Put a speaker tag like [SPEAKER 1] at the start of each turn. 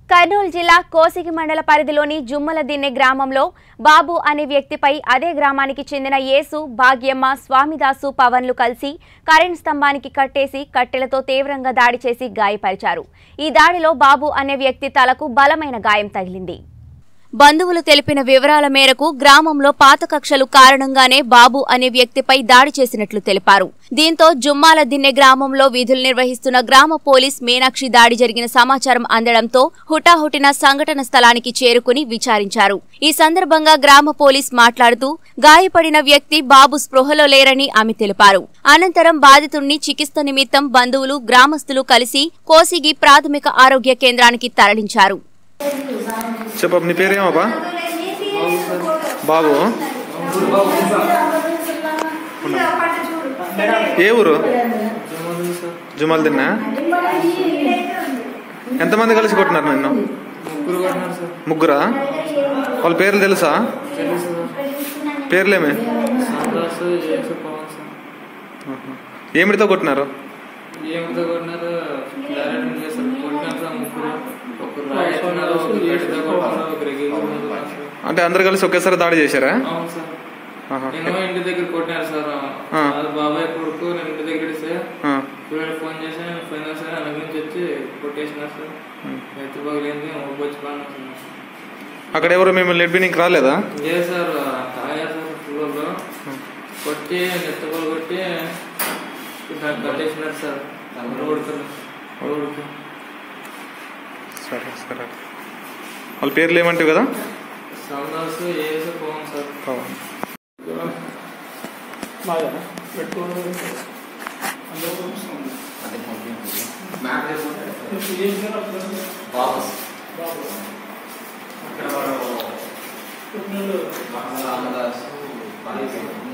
[SPEAKER 1] కర్నూలు జిల్లా కోసిగి మండల పరిధిలోని జుమ్మలదిన్నె గ్రామంలో బాబు అనే వ్యక్తిపై అదే గ్రామానికి చెందిన యేసు భాగ్యమ్మ స్వామిదాసు పవన్లు కలిసి కరెంట్ స్తంభానికి కట్టేసి కట్టెలతో తీవ్రంగా దాడి చేసి గాయపరిచారు ఈ దాడిలో బాబు అనే వ్యక్తి తలకు బలమైన గాయం తగిలింది బంధువులు తెలిపిన వివరాల మేరకు గ్రామంలో పాత కక్షలు కారణంగానే బాబు అనే వ్యక్తిపై దాడి చేసినట్లు తెలిపారు దీంతో జుమ్మాల దిన్నె గ్రామంలో విధులు నిర్వహిస్తున్న గ్రామ పోలీస్ మీనాక్షి దాడి జరిగిన సమాచారం అందడంతో హుటాహుటిన సంఘటన స్థలానికి చేరుకుని విచారించారు ఈ సందర్భంగా గ్రామ పోలీస్ మాట్లాడుతూ గాయపడిన వ్యక్తి బాబు స్పృహలో లేరని ఆమె తెలిపారు అనంతరం బాధితుణ్ణి చికిత్స నిమిత్తం బంధువులు గ్రామస్తులు కలిసి కోసిగి ప్రాథమిక ఆరోగ్య కేంద్రానికి తరలించారు
[SPEAKER 2] చెప్పు నీ పేరేమబ్బా బాబు ఏ ఊరు జుమాల్ తిన్నా ఎంతమంది కలిసి కొట్టినారు నిన్ను
[SPEAKER 3] ముగ్గురు కొట్టినారు సార్
[SPEAKER 2] ముగ్గురా వాళ్ళ పేర్లు తెలుసా
[SPEAKER 3] తెలుసు సార్
[SPEAKER 2] పేర్లేమే
[SPEAKER 3] సంతోష్ యేసు పవన్ సార్
[SPEAKER 2] ఏమిటితో కొట్టినారు
[SPEAKER 3] ఏమితో కొట్టినారు డైరెక్ట్ లేదు సార్ కొట్టినారు సార్ ముగ్గురు ఒకరు రాయిస్తున్నారు ఒకరు గట్టితో కొట్టినారు ఒకరు ఎగిరి
[SPEAKER 2] అంటే అందరు కలిసి ఒకేసారి దాడి చేశారా
[SPEAKER 3] అవును సార్
[SPEAKER 2] ఆహా.
[SPEAKER 3] నేను ఇంటి దగ్గర కొట్టినారు సార్
[SPEAKER 2] ఆ.
[SPEAKER 3] అది బాబాయ్ కొడుకు నేను ఇంటి దగ్గర ఇస్తే
[SPEAKER 2] ఆ.
[SPEAKER 3] పిల్లలు ఫోన్ చేసి ఫోన్ చేశారు అన్న నుంచి వచ్చి కొట్టేసినారు సార్ ఎత్తు పగిలింది వచ్చి పాడినారు సార్
[SPEAKER 2] అక్కడ ఎవరు మిమ్మల్ని ఎడ్బినింగ్ రాలేదా
[SPEAKER 3] లేదు సార్ తాగారు సార్ పిల్లలు కొట్టి నెత్తపలు కొట్టి దాన్ని కట్టేసినారు సార్ రోడ్డు రోడ్డుకి
[SPEAKER 2] సరే సరే వాళ్ళ పేర్లు ఏమంటావు కదా
[SPEAKER 3] సందాస్ ఏసు పోవం సార్
[SPEAKER 2] కావాలి
[SPEAKER 4] రామదాసు